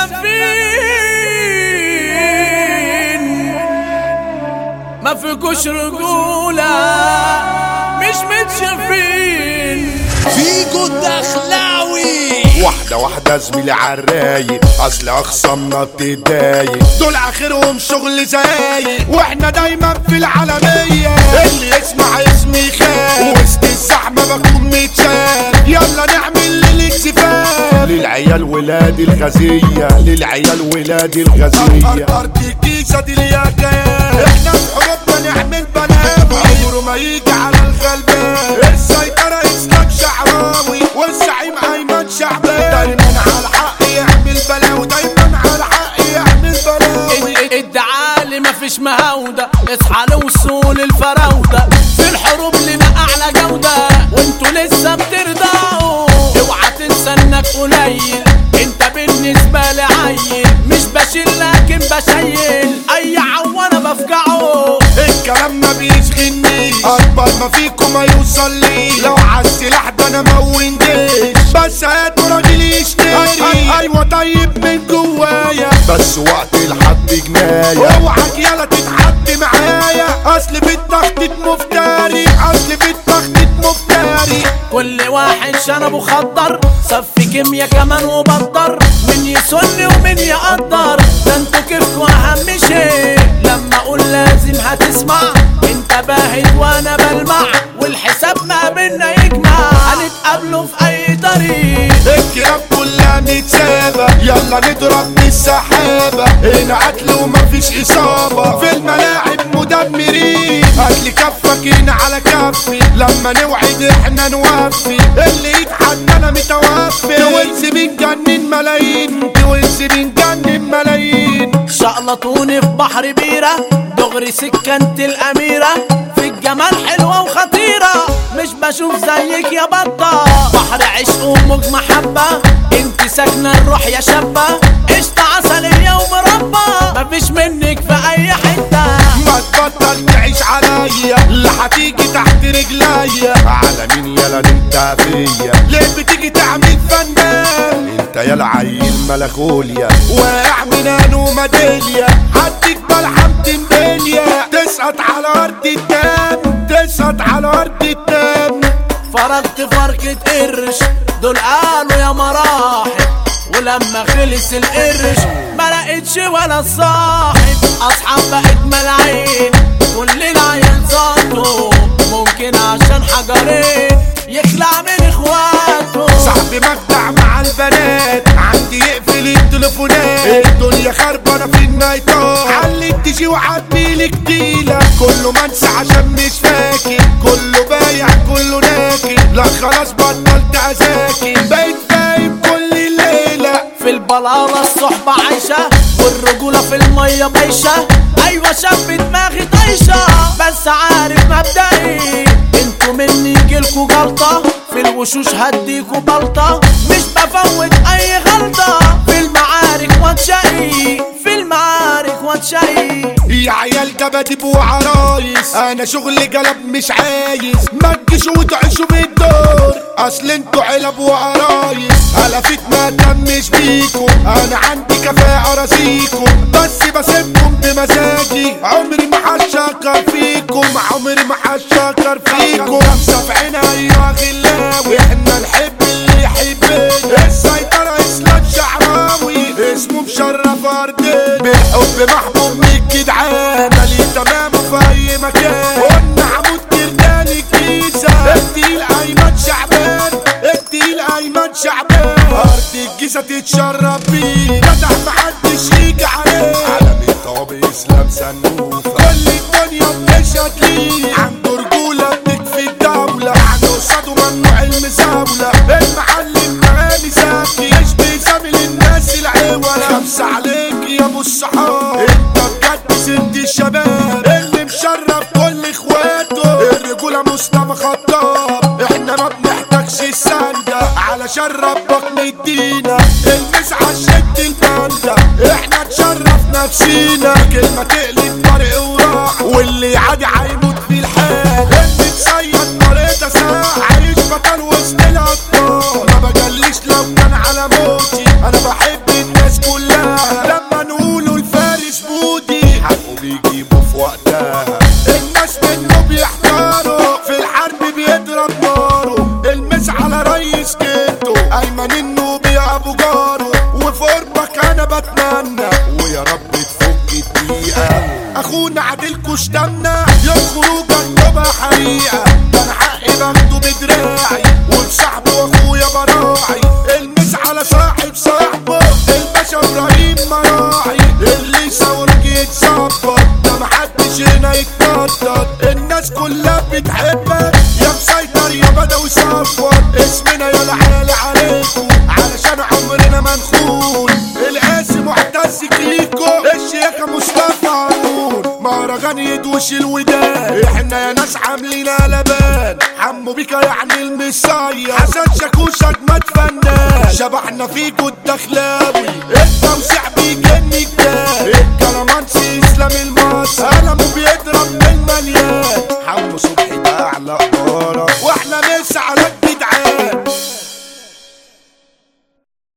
شفافين ما فيكوش رجولة مش متشافين فيجو الدخلاوي واحدة واحدة زميلي عالرايق اصل اخصامنا بتضايق دول اخرهم شغل زايق واحنا دايما في العالمية اللي يسمع اسمي خان وسط الزحمة بكون متشال يلا نعمل للاكتفال للعيال ولادي الغزية للعيال ولادي الغزية ارض الجيزة دي ليها كيان احنا في حروبنا نعمل بلاوي عمره ما يجي على الغلبان السيطرة اسلام شعراوي والزعيم ايمن شعبان دايما على الحق يعمل بلاوي دايما على الحق يعمل بلاوي الدعالي مفيش مهاودة اصحى لوصول الفراودة في الحروب لنا اعلى جودة وانتوا لسه بترضعوا اوعى تنسى انك قليل انت بالنسبة لي عيل مش بشيل لكن بشيل اي عوانة بفجعه الكلام ما بيشغلنيش اكبر ما فيكم ما يوصل لي لو عالسلاح ده انا مون جيش بس هاتوا راجل يشتري ايوه طيب من جوايا بس وقت الحد جناية اوعك يلا تتحدي معايا اصل في التخطيط مفتري اصل في التخطيط مفتري كل واحد شنبه خضر صف كيميا كمان وبدر من يسن ومن يقدر ده انتوا كيفكوا اهم شيء لما اقول لازم هتسمع انت باهت وانا بلمع والحساب ما بينا يجمع هنتقابلوا في اي طريق الكلاب كلها متسابة يلا نضرب من السحابة هنا قتل ومفيش إصابة في الملاعب مدمرين هاتلي كفك هنا على كفي لما نوعد احنا نوفي اللي يتحدى انا متوفي توينز بنجنن ملايين توينز بنجنن ملايين شقلطوني في بحر بيرة دغري سكنت الأميرة في الجمال حلوة وخطيرة مش بشوف زيك يا بطة بحر عشق وموج محبة انت ساكنة الروح يا شابة قشطة عسلية ومربى مفيش منك في أي حتة ما تبطل تعيش عليا اللي هتيجي تحت رجليا على مين يلا انت فيا ليه بتيجي تعمل فنان انت يلا عيل ملكوليا واقع من انو ميداليا هديك ملحم تنباليا تسقط على ارض الدم تسقط على ارض الدم فرقت فرقة قرش دول قالوا يا مراحل ولما خلص القرش ما لقيتش ولا الصاحب اصحاب بقت ملاعين كل العيال صاته ممكن عشان حجرين يخلع من اخواته صاحبي مجدع مع البنات عندي يقفل التليفونات الدنيا خربانه في النايتات علي تجي وعدي لك ديلة كله منسى عشان مش فاكر كله بايع كله ناكر لا خلاص بطلت اذاكر بقيت فاهم كل ليله في البلالة الصحبة عايشة والرجولة في المية بايشة أيوة شاب دماغي طايشة بس عارف مبدئي انتوا مني يجيلكوا جلطة في الوشوش هديكوا بلطة مش بفوت أي غلطة في المعارك واتشقي في المعارك واتشقي يا عيال كباتب وعرايس انا شغل قلب مش عايز ما تجيش وتعيشوا بالدور اصل انتوا علب وعرايس هلفت ما تمش بيكم انا عندي كفاءة راسيكم بس بسيبكم بمزاجي عمري ما هشكر فيكم عمري ما هشكر فيكم نفسه في عيني ايوه غلاوي احنا نحب اللي يحبنا السيطرة اسلام شعراوي اسمه مشرف ارضنا بالحب محبوب من الجدعان ده ليه تمامه في اي مكان قلنا عمود كردان الجيزة التقيل ايمن شعبان التقيل ايمن شعبان ارض الجيزة تتشرف بيه جدع محدش يجي عليه عالم الطوابق اسلام سنوفة كل الدنيا بتشهد ليه عنده رجولة بتكفي الدولة يعني قصاده ممنوع المزاولة المعلم مغاني زكي يشبه زميل الناس العوالة خمسة عليك يا ابو الصحاب انت بجد سند الشباب اللي مشرف كل اخواته الرجولة مصطفى خطاب احنا ما بنحتاجش السندة علشان ربك مدينا المسعى الشد البندة احنا نشرف نفسينا كلمة تقلب طريق وراح واللي عادي هيموت في الحال اللي تصيد طريقة ساعة عايش بطل وسط الأبطال ما بجليش لو كان على موتي أنا بحب الناس الناس كلها لما نقولوا الفارس بودي حقه بيجيبه في وقتها الناس منه بيحتاروا في الحرب بيضرب ناره المس على ريس كيتو ايمن انه بيعبوا جاره وفي قربك انا بتمنى ويا رب تفك الدقيقة اخونا عادلكوا اشتمنا يوم خروجك تبقى حقيقة ده انا حقي باخده بدراعي وبصاحبي واخويا براعي المس على صاحب صاحبه الباشا ابراهيم مراعي اللي يصورك يتظبط ده محدش هنا يتنطط الناس كلها بتحبك يا مسيطر يا بدوي صفر اسمنا يا العالي عليكم علشان عمرنا ما نخون القاسم معتز كيكو الشيخة مصطفى عمون مهرجان يدوش الودان احنا يا ناس عاملين قلبان حمو بيكا يعني المصايا حسن شاكوش اجمد فنان شبحنا فيكو الدخلاوي التوسيع بيجن الجان الكلامانسي اسلام المصري قلمه بيضرب من المليان